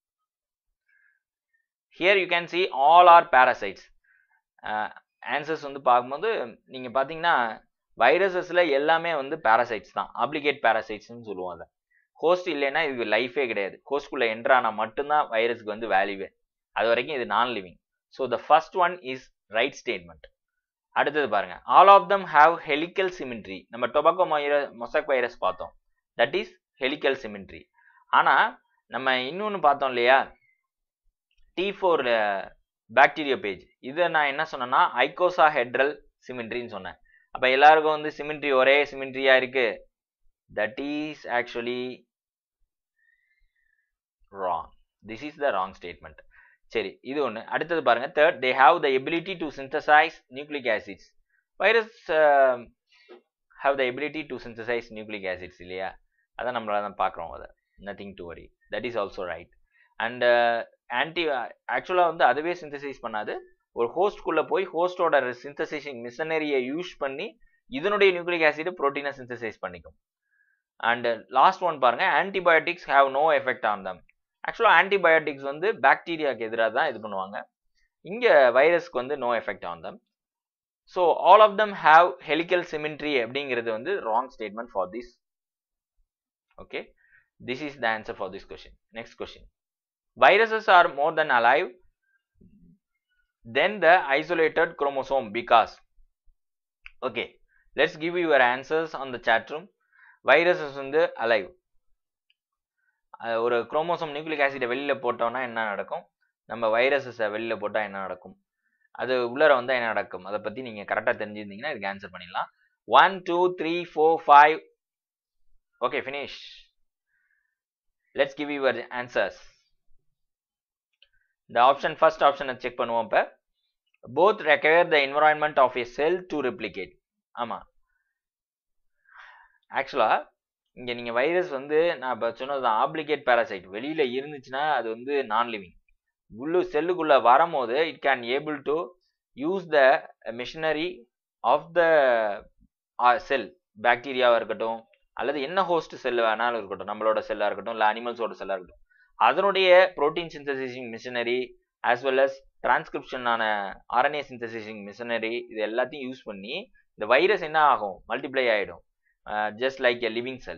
here you can see all are parasites answers வந்து பார்க்கும்போது நீங்கள் பார்த்தீங்கன்னா வைரஸஸில் எல்லாமே வந்து parasites தான் அப்ளிகேட் பேரசைட்ஸ்னு சொல்லுவோம் அதை host இல்லைன்னா இதுக்கு லைஃபே கிடையாது ஹோஸ்ட்குள்ளே என்டர் ஆனால் மட்டும்தான் வைரஸ்க்கு வந்து வேல்யூவே அது வரைக்கும் இது non living so the first one is right statement அடுத்தது பாருங்க all of them have helical symmetry நம்ம டொபாக்கோ மொசக் வைரஸ் பார்த்தோம் தட் இஸ் ஹெலிக்கல் சிமிட்ரி ஆனால் நம்ம இன்னொன்று பார்த்தோம் இல்லையா டி ஃபோர் பாக்டீரியா பேஜ் இதை நான் என்ன சொன்னேன்னா ஐகோசா ஹெட்ரல் சிமிட்ரின்னு சொன்னேன் அப்போ எல்லாருக்கும் வந்து சிமிட்ரி ஒரே சிமிட்ரியா இருக்கு that is actually wrong this is the wrong statement சரி இது ஒன்று அடுத்தது பாருங்க third they have the ability to synthesize nucleic acids virus have the ability to synthesize nucleic acids இல்லையா அதான் நம்மளால தான் பார்க்குறோம் அதை nothing to worry that is also right and anti ஆக்சுவலாக வந்து அதுவே சிந்தசைஸ் பண்ணாது ஒரு ஹோஸ்ட்குள்ளே போய் ஹோஸ்டோட சிந்தசைசிங் மிஷனரியை யூஸ் பண்ணி இதனுடைய நியூக்ளிக் ஆசிட் ப்ரோட்டீனை சிந்தசைஸ் பண்ணிக்கும் அண்ட் லாஸ்ட் ஒன் பாருங்க antibiotics have no effect on them ஆக்சுவலாக ஆன்டிபயோட்டிக்ஸ் வந்து பாக்டீரியாவுக்கு எதிராக தான் இது பண்ணுவாங்க இங்கே வைரஸ்க்கு வந்து no effect on them so all of them have helical symmetry அப்படிங்கிறது வந்து wrong statement for this okay this is the answer for this question next question viruses are more than alive than the isolated chromosome because okay let's give you your answers on the chat room viruses வந்து alive ஒரு chromosome nucleic ஆசிடை வெளியில் போட்டோம்னா என்ன நடக்கும் நம்ம வைரஸஸை வெளியில் போட்டால் என்ன நடக்கும் அது உள்ளர வந்தால் என்ன நடக்கும் அதை பற்றி நீங்கள் கரெக்டாக தெரிஞ்சிருந்தீங்கன்னா இதுக்கு ஆன்சர் பண்ணிடலாம் one two three four five okay finish let's give your answers இந்த ஆப்ஷன் ஃபர்ஸ்ட் ஆப்ஷனை செக் பண்ணுவோம் இப்போ both require the environment of a cell to replicate ஆமாம் ஆக்சுவலாக இங்கே நீங்கள் வைரஸ் வந்து நான் இப்போ சொன்னது ஆப்ளிகேட் பேராசைட் வெளியில் இருந்துச்சுன்னா அது வந்து நான் லிவிங் உள்ளு செல்லுக்குள்ளே வரும்போது it can able to use the machinery of the cell பாக்டீரியாவாக இருக்கட்டும் அல்லது என்ன ஹோஸ்ட் செல் வேணாலும் இருக்கட்டும் நம்மளோட செல்லாக இருக்கட்டும் இல்லை அனிமல்ஸோட செல்லாக இருக்கட்டும் அதனுடைய protein synthesising machinery as well as டிரான்ஸ்கிரிப்ஷனான ஆர்என்ஏ சிந்தசிசிங் மிஷினரி இது எல்லாத்தையும் யூஸ் பண்ணி இந்த வைரஸ் என்ன ஆகும் மல்டிப்ளை ஆகிடும் just like a living cell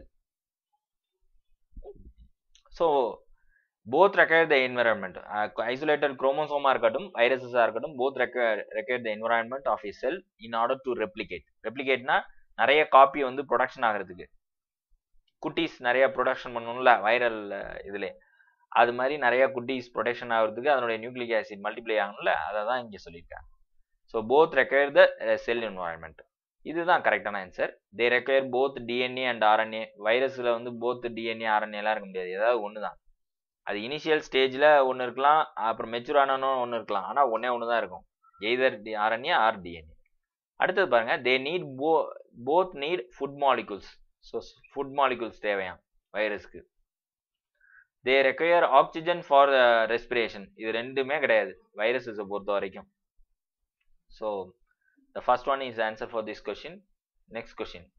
so both require the environment isolated குரோமோசோமா இருக்கட்டும் வைரஸஸாக இருக்கட்டும் both require require the environment of a cell in order to replicate ரெப்ளிகேட்னா நிறைய காப்பி வந்து ப்ரொடக்ஷன் ஆகிறதுக்கு குட்டீஸ் நிறைய ப்ரொடக்ஷன் பண்ணணும்ல வைரல் இதுல அது மாதிரி நிறைய குட்டீஸ் ப்ரொடக்ஷன் ஆகிறதுக்கு அதனுடைய நியூக்ளிக் ஆசிட் மல்டிப்ளை ஆகணும்ல அதை தான் இங்கே சொல்லியிருக்காங்க so both require the cell environment இதுதான் கரெக்டான answer they require both DNA and RNA வைரஸில் வந்து போத் டிஎன்ஏ ஆர்என்ஏலாம் இருக்க முடியாது ஏதாவது ஒன்று தான் அது இனிஷியல் ஸ்டேஜில் ஒன்று இருக்கலாம் அப்புறம் மெச்சூர் ஆனனும் ஒன்று இருக்கலாம் ஆனால் ஒன்றே ஒன்று தான் இருக்கும் either D RNA or DNA அடுத்தது பாருங்க தே நீட் போ both need food molecules so food molecules தேவையாம் வைரஸ்க்கு they require oxygen for respiration இது ரெண்டுமே கிடையாது வைரஸஸை பொறுத்த வரைக்கும் so the first one is answer for this question next question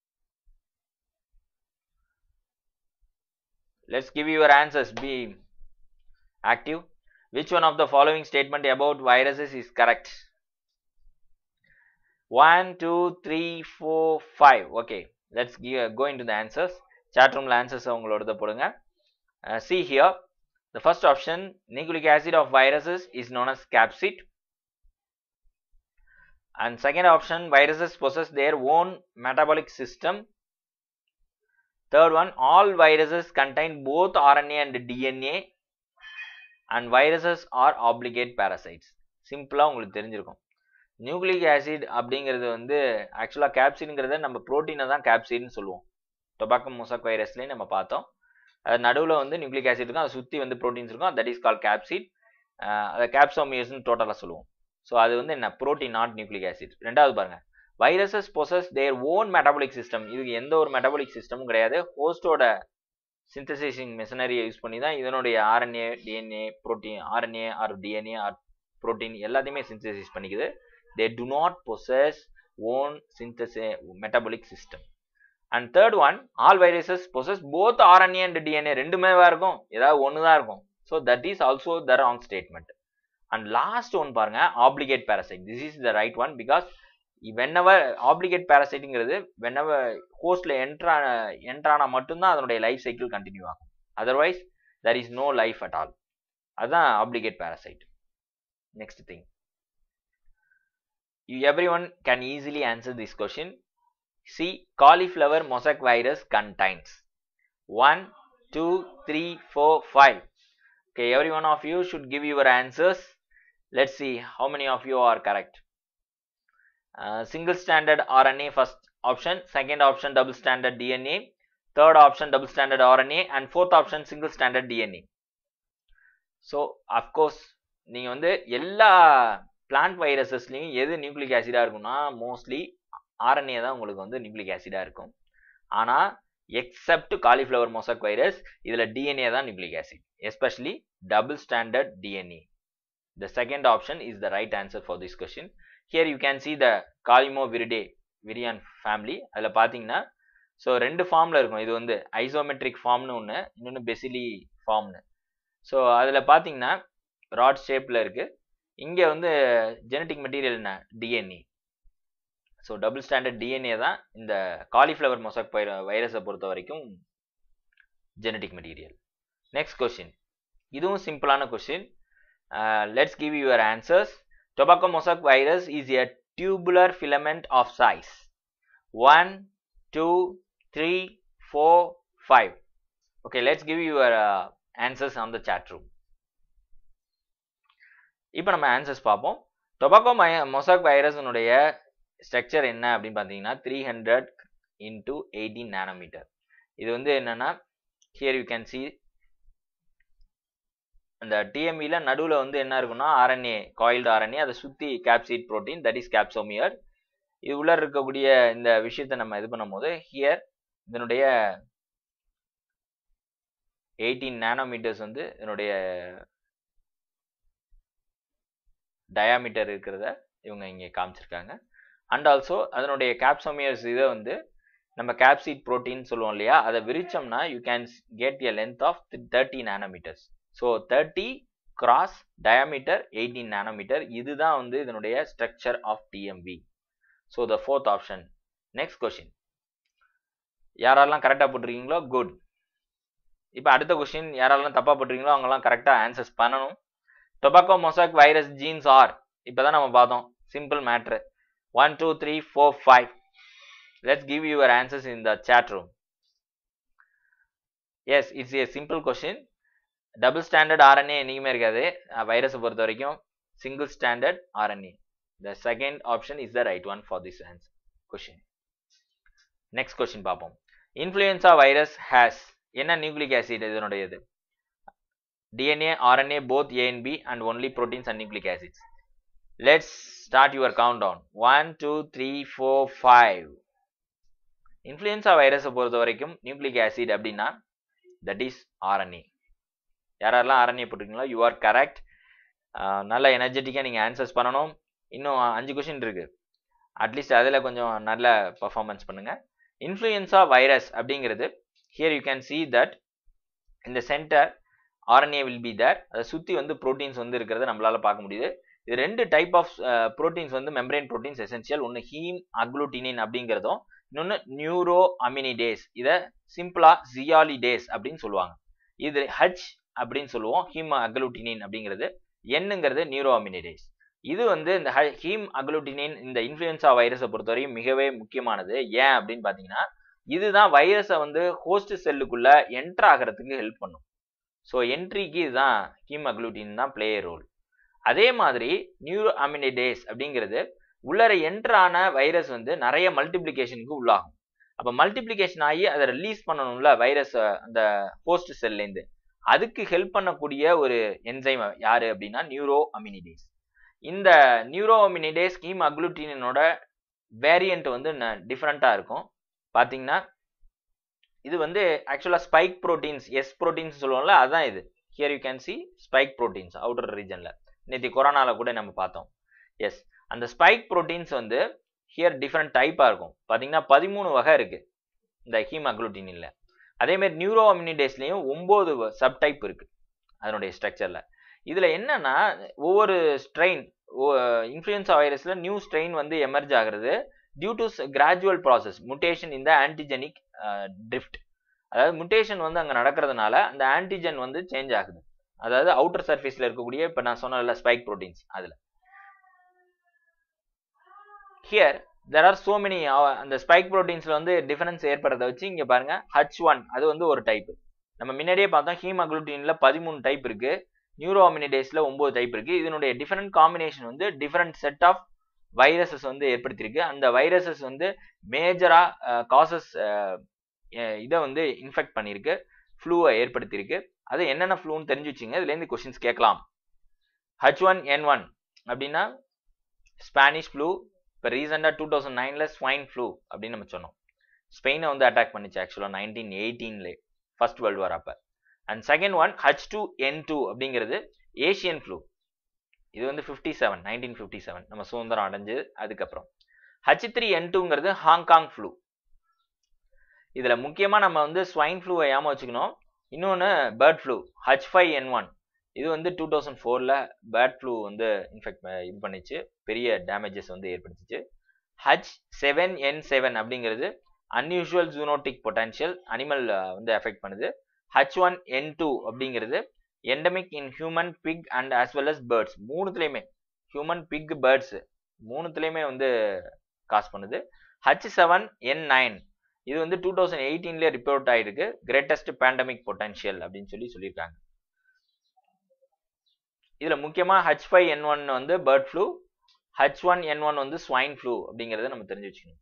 let's give you your answers be active which one of the following statement about viruses is correct one two three four five okay let's give, go into the answers chat room answers உங்களோட போடுங்க uh, see here the first option nucleic acid of viruses is known as capsid and second option viruses possess their own metabolic system third one all viruses contain both rna and dna and viruses are obligate parasites சிம்பிளாக உங்களுக்கு தெரிஞ்சிருக்கும் nucleic acid அப்படிங்கிறது வந்து ஆக்சுவலாக கேப்சிடுங்கிறத நம்ம ப்ரோட்டீனை தான் கேப்சிட்னு சொல்லுவோம் tobacco mosaic வைரஸ்லேயும் நம்ம பார்த்தோம் அது நடுவில் வந்து நியூக்ளிக் ஆசிட் இருக்கும் அதை சுற்றி வந்து ப்ரோட்டீன்ஸ் இருக்கும் தட் இஸ் கால் கேப்சிட் அதை கேப்சோமியஸ்னு டோட்டலாக சொல்லுவோம் ஸோ அது வந்து என்ன ப்ரோட்டீன் நாட் நியூக்ளிக் ஆசிட் ரெண்டாவது பாருங்க viruses possess their own metabolic system இதுக்கு எந்த ஒரு மெட்டபாலிக் சிஸ்டமும் கிடையாது ஹோஸ்டோட சிந்தசைசிங் மெஷினரியை யூஸ் பண்ணி தான் இதனுடைய RNA DNA protein RNA or DNA or protein எல்லாத்தையுமே சிந்தசைஸ் பண்ணிக்குது they do not possess own சிந்தசே metabolic system and third one all viruses possess both RNA and DNA ரெண்டுமே இருக்கும் ஏதாவது ஒன்று தான் இருக்கும் so that is also the wrong statement and last one பாருங்க obligate parasite this is the right one because whenever obligate பேரசைட்டுங்கிறது whenever ஹோஸ்ட்ல என்ட்ரா என்ட்ரானா மட்டும்தான் அதனுடைய லைஃப் சைக்கிள் கண்டினியூ ஆகும் otherwise there is no life at all அதுதான் obligate parasite next thing every one can easily answer this question C cauliflower mosaic virus contains one two three four five okay every one of you should give your answers let's see how many of you are correct uh, single standard rna first option second option double standard dna third option double standard rna and fourth option single standard dna so of course நீங்க வந்து எல்லா plant வைரஸஸ்லையும் எது nucleic ஆசிடா இருக்கும்னா mostly RNA தான் உங்களுக்கு வந்து nucleic ஆசிடா இருக்கும் ஆனா எக்ஸப்ட் காலிஃப்ளவர் மொசக் வைரஸ் இதுல டிஎன்ஏ தான் nucleic acid especially double standard DNA the second option is the right answer for this question here you can see the Caulimoviridae virion family அதில் பார்த்தீங்கன்னா so ரெண்டு ஃபார்மில் இருக்கும் இது வந்து isometric ஃபார்ம்னு ஒன்று இன்னொன்று பெசிலி ஃபார்ம்னு ஸோ அதில் பார்த்தீங்கன்னா ராட் ஷேப்பில் இருக்குது இங்கே வந்து ஜெனட்டிக் மெட்டீரியல் என்ன DNA so double standard DNA தான் இந்த காலிஃப்ளவர் மொசக் வைரஸை பொறுத்த வரைக்கும் ஜெனட்டிக் மெட்டீரியல் நெக்ஸ்ட் கொஸ்டின் இதுவும் சிம்பிளான question let's give your answers tobacco mosaic virus is a tubular filament of size one two three four five okay let's give your answers on the chat room இப்போ நம்ம answers பார்ப்போம் tobacco mosaic வைரஸினுடைய structure என்ன அப்படின்னு பார்த்தீங்கன்னா three hundred into eighteen nanometre இது வந்து என்னன்னா here you can C அந்த டிஎம்இல நடுவில் வந்து என்ன இருக்குன்னா ஆர்என்ஏ காயில்டு ஆர்என்ஏ அதை சுற்றி capsid protein that is capsomere இது உள்ள இருக்கக்கூடிய இந்த விஷயத்தை நம்ம இது பண்ணும்போது ஹியர் இதனுடைய எயிட்டீன் நேனோமீட்டர்ஸ் வந்து இதனுடைய டயாமீட்டர் இருக்கிறத இவங்க இங்கே காமிச்சிருக்காங்க அண்ட் ஆல்சோ அதனுடைய கேப்சோமியர்ஸ் இதை வந்து நம்ம கேப்சிட் ப்ரோட்டீன் சொல்லுவோம் இல்லையா அதை விரிச்சோம்னா you can get a length of thirty nanometres so thirty cross diameter eighteen nanometre இதுதான் வந்து இதனுடைய structure of TMV so the fourth option next question யாரெல்லாம் கரெக்டாக போட்டிருக்கீங்களோ குட் இப்போ அடுத்த கொஸ்டின் யாரெல்லாம் தப்பாக போட்டிருக்கீங்களோ அவங்கெல்லாம் கரெக்டாக ஆன்சர்ஸ் பண்ணணும் tobacco mosaic virus genes are இப்போ தான் நம்ம பார்த்தோம் சிம்பிள் மேட்ரு one two three four five let's give your answers in the chat room yes it's a simple question double standard RNA என்னைக்குமே இருக்காது வைரஸை பொறுத்த வரைக்கும் single standard RNA the second option is the right one for this answer question next question பார்ப்போம் influenza virus has என்ன nucleic acid இதனுடையது DNA RNA both A and B and only proteins and nucleic acids let's start your count down one two three four five influenza வைரஸை பொறுத்த வரைக்கும் nucleic acid அப்படின்னா that is RNA யாரெல்லாம் RNA போட்டிருக்கீங்களோ you are correct நல்ல எனர்ஜெட்டிக்காக நீங்கள் answers பண்ணணும் இன்னும் அஞ்சு கொஷின் இருக்கு அட்லீஸ்ட் அதில் கொஞ்சம் நல்ல பர்ஃபார்மன்ஸ் பண்ணுங்க இன்ஃப்ளூயன்சா வைரஸ் அப்படிங்கிறது here you can see that இந்த centre RNA will be there அதை சுற்றி வந்து ப்ரோட்டீன்ஸ் வந்து இருக்கிறத நம்மளால பார்க்க முடியுது இது ரெண்டு டைப் ஆஃப் ப்ரோட்டீன்ஸ் வந்து மெம்பரேன் ப்ரோட்டீன்ஸ் எசென்சியல் ஒன்று ஹீம் அக்ளூட்டினின் அப்படிங்கிறதும் இன்னொன்று நியூரோ அமினிடேஸ் இதை சிம்பிளா ஜியாலிடேஸ் அப்படின்னு சொல்லுவாங்க இது ஹச் அப்படின்னு சொல்லுவோம் ஹீம் அக்ளூட்டினின் அப்படிங்கிறது என்னங்கிறது நியூரோ அமினிடேஸ் இது வந்து இந்த ஹீம் அக்ளூட்டினின் இந்த இன்ஃப்ளூயன்சா வைரஸை பொறுத்தவரையும் மிகவே முக்கியமானது ஏன் அப்படின்னு பார்த்தீங்கன்னா இதுதான் வைரஸை வந்து ஹோஸ்ட் செல்லுக்குள்ள என்டர் ஆகிறதுக்கு ஹெல்ப் பண்ணும் ஸோ என்ட்ரிக்கு இதுதான் ஹீம் அக்ளூட்டின் தான் பிளே ரோல் அதே மாதிரி நியூரோ அமினிடேஸ் அப்படிங்கிறது உள்ளர என்டர் ஆன வைரஸ் வந்து நிறைய மல்டிப்ளிகேஷனுக்கு உள்ளாகும் அப்போ மல்டிப்ளிகேஷன் ஆகி அதை ரிலீஸ் பண்ணணும்ல வைரஸ் அந்த ஹோஸ்ட் செல்லேருந்து அதுக்கு ஹெல்ப் பண்ணக்கூடிய ஒரு என்சைம் யாரு அப்படின்னா நியூரோ அமினிடேஸ் இந்த நியூரோ அமினிடேஸ் ஹீம் அக்ளூட்டினோட வேரியண்ட் வந்து டிஃப்ரெண்ட்டாக இருக்கும் பார்த்தீங்கன்னா இது வந்து ஆக்சுவலாக ஸ்பைக் ப்ரோட்டீன்ஸ் எஸ் ப்ரோட்டீன்ஸ் சொல்லுவோம்ல அதான் இது here you can see spike proteins outer ரீஜனில் நேற்று கொரோனாவில் கூட நம்ம பார்த்தோம் எஸ் அந்த ஸ்பைக் ப்ரோட்டீன்ஸ் வந்து ஹியர் டிஃப்ரெண்ட் டைப்பாக இருக்கும் பார்த்தீங்கன்னா பதிமூணு வகை இருக்கு இந்த ஹீம் அக்ளூட்டினில் அதேமாதிரி நியூரோ அம்யூனிடேஸ்லேயும் ஒம்பது சப் டைப் இருக்கு அதனுடைய ஸ்ட்ரக்சரில் இதில் என்னன்னா ஒவ்வொரு ஸ்ட்ரெயின் இன்ஃப்ளூயன்சா வைரஸில் நியூ ஸ்ட்ரெயின் வந்து எமர்ஜ் ஆகிறது due to gradual process mutation இந்த ஆன்டிஜெனிக் ட்ரிஃப்ட் அதாவது முட்டேஷன் வந்து அங்கே நடக்கிறதுனால அந்த ஆன்டிஜென் வந்து சேஞ்ச் ஆகுது அதாவது அவுட்டர் சர்ஃபேஸில் இருக்கக்கூடிய இப்போ நான் சொன்னதில்ல ஸ்பைக் ப்ரோட்டீன்ஸ் அதில் here there are so many அந்த ஸ்பைக் ப்ரோட்டீன்ஸில் வந்து டிஃபரன்ஸ் ஏற்படுறத வச்சு இங்கே பாருங்க ஹச் ஒன் அது வந்து ஒரு டைப் நம்ம முன்னாடியே பார்த்தோம் ஹீமக்ளூட்டினில் பதிமூணு டைப் இருக்கு நியூரோமினிடேஸில் ஒம்பது டைப் இருக்கு இதனுடைய டிஃபரெண்ட் காம்பினேஷன் வந்து டிஃபரெண்ட் செட் ஆஃப் வைரஸஸ் வந்து ஏற்படுத்தியிருக்கு அந்த வைரஸஸ் வந்து மேஜராக காசஸ் இதை வந்து இன்ஃபெக்ட் பண்ணியிருக்கு ஃப்ளூவை ஏற்படுத்தியிருக்கு அது என்னென்ன ஃப்ளூன்னு தெரிஞ்சு வச்சுங்க இதுலேருந்து கொஸ்டின்ஸ் கேட்கலாம் ஹச் ஒன் என் ஒன் அப்படின்னா ஸ்பானிஷ் ஃப்ளூ இப்போ ரீசெண்டாக டூ தௌசண்ட் நைனில் ஸ்வைன் ஃப்ளூ அப்படின்னு நம்ம சொன்னோம் ஸ்பெயினை வந்து அட்டாக் பண்ணிச்சு ஆக்சுவலாக நைன்டீன் எயிட்டீன்லே ஃபர்ஸ்ட் வேர்ல்டு வார் அப்போ and second one H two N two அப்படிங்கிறது ஏஷியன் ஃப்ளூ இது வந்து fifty seven nineteen fifty seven நம்ம சுதந்திரம் அடைஞ்சு அதுக்கப்புறம் ஹச் த்ரீ என் டூங்கிறது ஹாங்காங் ஃப்ளூ இதில் முக்கியமாக நம்ம வந்து ஸ்வைன் ஃப்ளூவை ஏமா வச்சுக்கணும் இன்னொன்று bird flu H five N one இது வந்து டூ தௌசண்ட் ஃபோரில் பேர்ட் ஃப்ளூ வந்து இன்ஃபெக்ட் இது பண்ணிச்சு பெரிய டேமேஜஸ் வந்து ஏற்படுத்திச்சு ஹச் செவன் என் செவன் அப்படிங்கிறது அன்யூஷுவல் ஜூனோட்டிக் பொட்டன்ஷியல் அனிமல் வந்து எஃபெக்ட் பண்ணுது ஹச் ஒன் என் டூ அப்படிங்கிறது endemic in human pig and as well as birds மூணுத்துலேயுமே ஹியூமன் பிக் பேர்ட்ஸ் மூணுத்துலேயுமே வந்து காஸ் பண்ணுது ஹச் செவன் என் நைன் இது வந்து டூ தௌசண்ட் எயிட்டீன்லேயே ரிப்போர்ட் ஆயிருக்கு கிரேட்டஸ்ட் பேண்டமிக் பொட்டன்ஷியல் அப்படின்னு சொல்லி சொல்லியிருக்காங்க இதில் முக்கியமாக ஹச் ஃபைவ் என் ஒன் வந்து bird flu H one N one வந்து ஸ்வைன் ஃப்ளூ அப்படிங்கிறத நம்ம தெரிஞ்சு வச்சுக்கணும்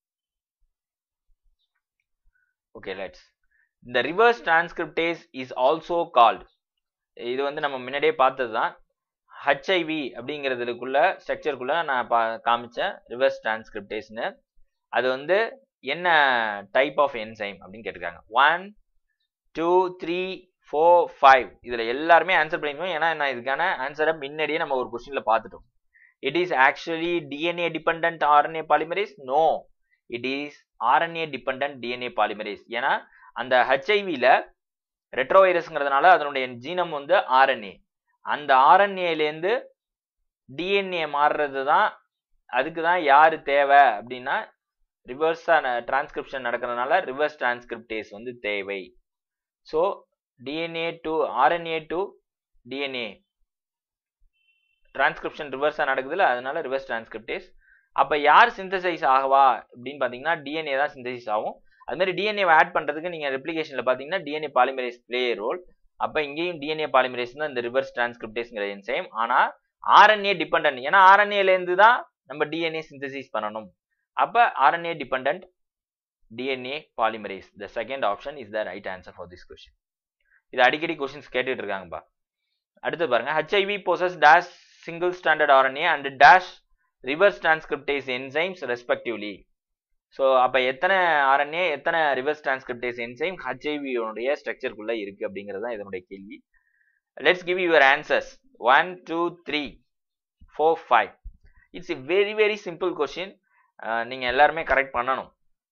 ஓகே லெட்ஸ் இந்த reverse transcriptase is also called இது வந்து நம்ம முன்னாடியே பார்த்தது தான் ஹச்ஐவி அப்படிங்கிறதுக்குள்ள ஸ்ட்ரக்சருக்குள்ள நான் பா காமிச்சேன் ரிவர்ஸ் டிரான்ஸ்கிரிப்டேஸ்னு அது வந்து என்ன டைப் ஆஃப் என்சைம் அப்படின்னு கேட்டிருக்காங்க one two three four five இதில் எல்லாருமே ஆன்சர் பண்ணிக்கணும் ஏன்னா நான் இதுக்கான ஆன்சரை முன்னாடியே நம்ம ஒரு கொஸ்டினில் பார்த்துட்டோம் it is actually DNA depend RNA polymerase no it is RNA depend DNA polymerase ஏன்னா அந்த ஹெச்ஐவியில் ரெட்ரோவைரஸ்ங்கிறதுனால அதனுடைய ஜீனம் வந்து ஆர்என்ஏ அந்த ஆர்என்ஏலேருந்து டிஎன்ஏ மாறுறது தான் அதுக்கு தான் யார் தேவை அப்படின்னா ரிவர்ஸாக டிரான்ஸ்கிரிப்ஷன் நடக்கிறதுனால ரிவர்ஸ் டிரான்ஸ்கிரிப்டேஸ் வந்து தேவை so DNA to RNA to DNA transcription ரிவர்ஸாக நடக்குதுல்ல அதனால ரிவர்ஸ் டிரான்ஸ்கிரிப்டேஸ் அப்போ யார் சிந்தசைஸ் ஆகவா அப்படின்னு பார்த்தீங்கன்னா டிஎன்ஏ தான் சிந்தசைஸ் ஆகும் அது மாதிரி டிஎன்ஏவை ஆட் பண்ணுறதுக்கு நீங்கள் ரெப்ளிகேஷனில் பார்த்தீங்கன்னா டிஎன்ஏ பாலிமரேஸ் பிளே ரோல் அப்போ இங்கேயும் டிஎன்ஏ பாலிமரேஸ் தான் இந்த ரிவர்ஸ் டிரான்ஸ்கிரிப்டேஸ்ங்கிற என்சைம் ஆனால் ஆர்என்ஏ டிபெண்ட் ஏன்னா ஆர்என்ஏலேருந்து தான் நம்ம டிஎன்ஏ சிந்தசிஸ் பண்ணணும் அப்போ RNA depend DNA polymerase the second option is the right answer for this question இது அடிக்கடி கொஸ்டின்ஸ் கேட்டுட்டு இருக்காங்கப்பா அடுத்து பாருங்க HIV possess dash single standard RNA and dash reverse transcriptase enzymes respectively so அப்போ எத்தனை ஆர்என்ஏ எத்தனை ரிவர்ஸ் டிரான்ஸ்கிரிப்டேஸ் என்சைம் ஹெச்ஐவியோடைய ஸ்ட்ரக்சருக்குள்ளே இருக்குது அப்படிங்கிறது தான் இதனுடைய கேள்வி let's give your answers one two three four five it's a very very simple question நீங்கள் எல்லாருமே கரெக்ட் பண்ணணும்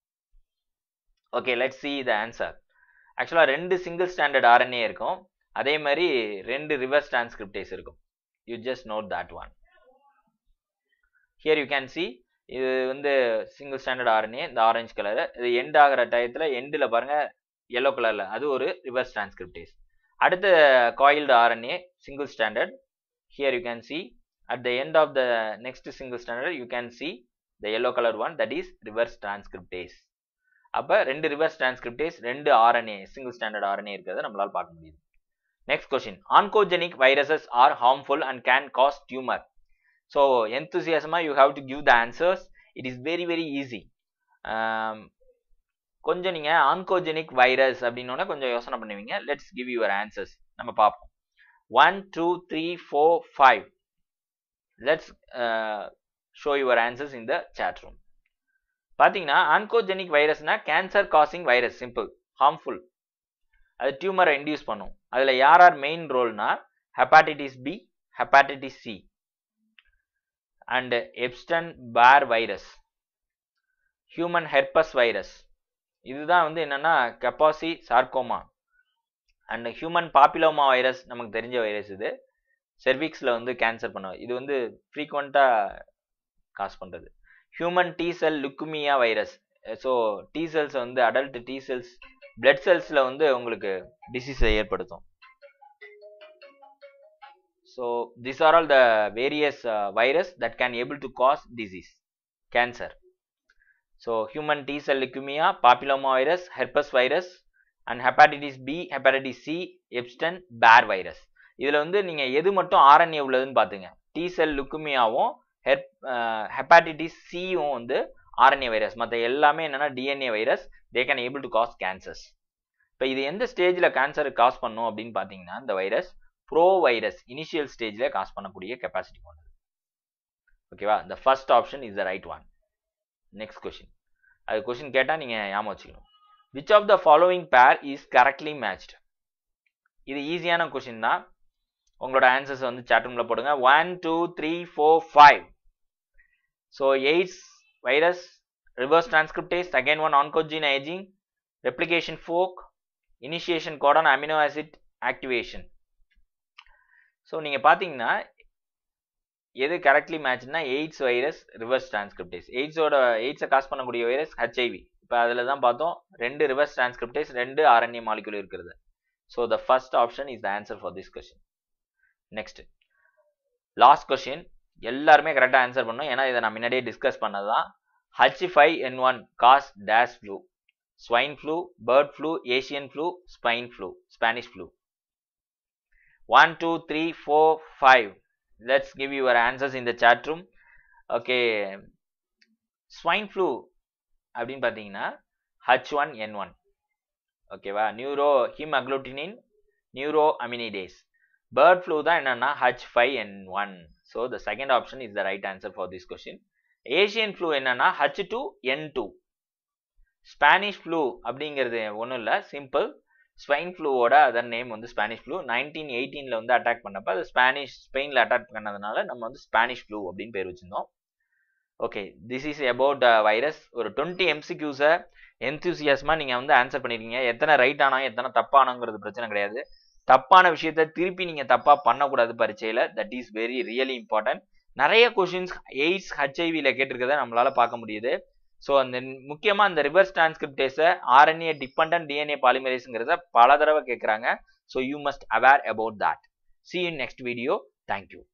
okay let's see the answer ஆக்சுவலாக ரெண்டு சிங்கிள் ஸ்டாண்டர்ட் ஆர்என்ஏ இருக்கும் அதே மாதிரி ரெண்டு ரிவர்ஸ் டிரான்ஸ்கிரிப்டேஸ் இருக்கும் you just note that one here you can see இது வந்து சிங்கிள் ஸ்டாண்டர்ட் ஆர்என்ஏ இந்த ஆரஞ்சு கலரு இது எண்ட் ஆகிற டயத்தில் எண்டில் பாருங்க எல்லோ கலரில் அது ஒரு ரிவர்ஸ் டிரான்ஸ்கிரிப்டேஸ் அடுத்த coiled RNA single standard here you can see at the end of the next single standard you can see the yellow colour one that is reverse transcriptase அப்போ ரெண்டு ரிவர்ஸ் டிரான்ஸ்கிரிப்டேஸ் ரெண்டு RNA single standard RNA இருக்கிறத நம்மளால் பார்க்க முடியுது next question oncogenic viruses are harmful and can cause tumour so என்த்துசியாசமாக you have to give the answers it is very very easy கொஞ்சம் நீங்கள் ஆன்கோஜெனிக் வைரஸ் அப்படின்னோட கொஞ்சம் யோசனை பண்ணுவீங்க லெட்ஸ் கிவ் யுவர் ஆன்சர்ஸ் நம்ம பார்ப்போம் one two three four five let's show your answers in the chat room பார்த்தீங்கன்னா oncogenic வைரஸ்னா cancer causing virus simple harmful அது டியூமரை இன்டியூஸ் பண்ணும் அதில் யார் யார் மெயின் ரோல்னா hepatitis B hepatitis C and Epstein Barr virus human herpes virus இதுதான் வந்து என்னன்னா Kaposi sarcoma and human papilloma virus நமக்கு தெரிஞ்ச வைரஸ் இது செர்விக்ஸில் வந்து கேன்சர் பண்ணும் இது வந்து ஃப்ரீக்வெண்ட்டாக காஸ் பண்ணுறது human T cell leukaemia virus so T cells வந்து அடல்ட் டி செல்ஸ் பிளட் செல்ஸில் வந்து உங்களுக்கு டிசீஸை ஏற்படுத்தும் so this are all the various virus that can able to cause disease cancer so human T cell leukaemia papilloma virus herpes virus and hepatitis B hepatitis C Epstein Barr virus இதில் வந்து நீங்கள் எது மட்டும் RNA உள்ளதுன்னு பார்த்துங்க D செல் லுக்குமியாவும் ஹெப் hepatitis சியும் வந்து RNA virus மற்ற எல்லாமே என்னென்னா DNA virus they can able to cause cancers இப்போ இது எந்த ஸ்டேஜில் கேன்சர் காஸ் பண்ணும் அப்படின்னு பார்த்தீங்கன்னா இந்த வைரஸ் ப்ரோ வைரஸ் இனிஷியல் ஸ்டேஜில் காஸ் பண்ணக்கூடிய கெப்பாசிட்டி கொண்டது ஓகேவா the first option is the right one next question அது கொஷின் கேட்டால் நீங்கள் ஞாபகம் வச்சுக்கணும் which of the following pair is correctly matched இது ஈஸியான கொஷின் தான் உங்களோட ஆன்சர்ஸ் வந்து chat roomல போடுங்க one two three four five so AIDS virus reverse transcriptase second one oncogene ageing replication fork initiation codon amino acid activation so நீங்கள் பார்த்தீங்கன்னா எது கரெக்ட்லி மேட்ச்னா எய்ட்ஸ் வைரஸ் ரிவர்ஸ் டிரான்ஸ்கிரிப்டேஸ் எய்ட்ஸோட எய்ட்ஸை காஸ் பண்ணக்கூடிய வைரஸ் ஹெச்ஐவி இப்போ அதில் தான் பார்த்தோம் ரெண்டு ரிவர்ஸ் டிரான்ஸ்கிரிப்டேஸ் ரெண்டு ஆர்என்ஏ மாலிகுல் இருக்கிறது so the first option is the answer for this question next last question எல்லாருமே கரெக்டாக ஆன்சர் பண்ணோம் ஏன்னா இதை நான் முன்னாடியே டிஸ்கஸ் பண்ணது தான் H five N one cause dash flu swine flu bird flu Asian flu spine flu Spanish flu one two three four five let's give your answers in the chat room okay swine flu அப்படின்னு பார்த்தீங்கன்னா H one N one ஓகேவா neuro haemagglutinin neuraminidase bird flu தான் என்னன்னா H five N one so the second option is the right answer for this question Asian flu என்னன்னா H two N two Spanish flu அப்படிங்கிறது ஒன்றும் இல்லை simple swine ஃப்ளூவோட other name வந்து Spanish flu nineteen எயிட்டீனில் வந்து அட்டாக் பண்ணப்போ அது ஸ்பானிஷ் ஸ்பெயினில் அட்டாக் பண்ணதுனால நம்ம வந்து ஸ்பானிஷ் ஃப்ளூ அப்படின்னு பேர் வச்சிருந்தோம் okay this is about virus ஒரு டுவெண்ட்டி எம்சிக்யூஸை என்தூசியாஸ்மாக நீங்கள் வந்து ஆன்சர் பண்ணியிருக்கீங்க எத்தனை ரைட் ஆனா எத்தனை தப்பானாங்கிறது பிரச்சனை கிடையாது தப்பான விஷயத்த திருப்பி நீங்கள் தப்பாக பண்ணக்கூடாது பரீட்சையில் that is very really important நிறைய கொஷின்ஸ் எய்ட்ஸ் ஹெச்ஐவியில் கேட்டிருக்கதை நம்மளால பார்க்க முடியுது ஸோ அந்த முக்கியமாக அந்த ரிவர்ஸ் டிரான்ஸ்கிரிப்டேஸை ஆர்என்ஏ டிபெண்ட் டிஎன்ஏ பாலிமரேஸுங்கிறத பல தடவை கேட்குறாங்க so you must aware about that see in next video thank you